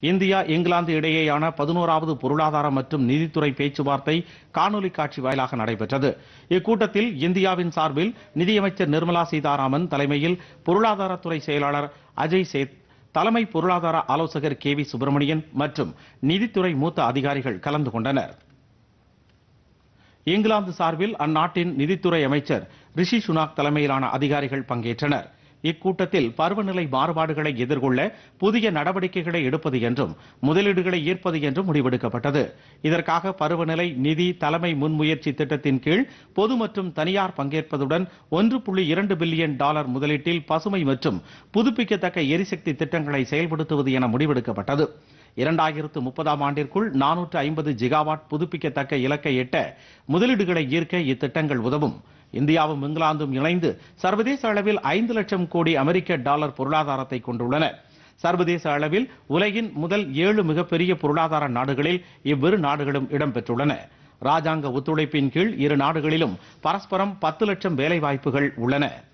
India England இடையேயான பதினோராவது பொருளாதார மற்றும் நிதித்துறை பேச்சுவார்த்தை காணொலி காட்சி வாயிலாக நடைபெற்றது இக்கூட்டத்தில் இந்தியாவின் சார்பில் நிதியமைச்சர் நிர்மலா சீதாராமன் தலைமையில் பொருளாதாரத்துறை செயலாளர் அஜய் சேத் தலைமை பொருளாதார ஆலோசகர் கே வி சுப்பிரமணியன் மற்றும் நிதித்துறை மூத்த அதிகாரிகள் கலந்து கொண்டனர் இங்கிலாந்து சார்பில் அந்நாட்டின் நிதித்துறை அமைச்சர் ரிஷி சுனாக் தலைமையிலான அதிகாரிகள் பங்கேற்றனர் இக்கூட்டத்தில் பருவநிலை மாறுபாடுகளை எதிர்கொள்ள புதிய நடவடிக்கைகளை எடுப்பது என்றும் முதலீடுகளை ஈர்ப்பது என்றும் முடிவெடுக்கப்பட்டது இதற்காக பருவநிலை நிதி தலைமை முன்முயற்சி திட்டத்தின் கீழ் பொது மற்றும் தனியார் பங்கேற்பதுடன் ஒன்று புள்ளி இரண்டு பில்லியன் டாலர் முதலீட்டில் பசுமை மற்றும் புதுப்பிக்கத்தக்க எரிசக்தி திட்டங்களை செயல்படுத்துவது என முடிவெடுக்கப்பட்டது இரண்டாயிரத்து முப்பதாம் ஆண்டிற்குள் நானூற்று ஐம்பது ஜிகாவாட் புதுப்பிக்கத்தக்க இலக்கை எட்ட முதலீடுகளை ஈர்க்க இத்திட்டங்கள் உதவும் இந்தியாவும் இங்கிலாந்தும் இணைந்து சர்வதேச அளவில் ஐந்து லட்சம் கோடி அமெரிக்க டாலர் பொருளாதாரத்தை கொண்டுள்ளன சர்வதேச அளவில் உலகின் முதல் ஏழு மிகப்பெரிய பொருளாதார நாடுகளில் இவ்விரு நாடுகளும் இடம்பெற்றுள்ளன ராஜாங்க ஒத்துழைப்பின் கீழ் இரு நாடுகளிலும் பரஸ்பரம் பத்து லட்சம் வேலைவாய்ப்புகள் உள்ளன